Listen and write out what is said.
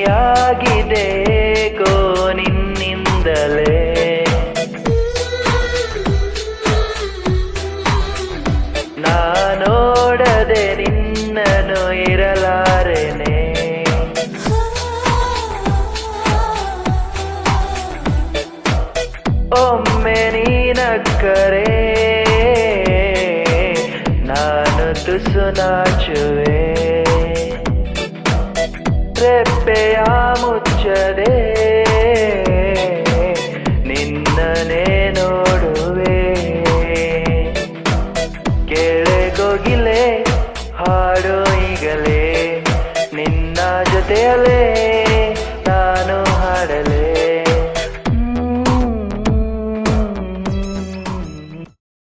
ಆಗಿದೆ ಏಕೋ ನಿನ್ನಿಂದಲೇ ನಾನೋಡದೆ ನಿನ್ನನು ಇರಲಾರೆನೆ ಒಮ್ಮೆ ನೀನಕ್ಕರೆ ನಾನು ತುಸು ನಾಚುವೆ ರೆಪ್ಪೆಯ ಮುಚ್ಚದೆ ನಿನ್ನನೇ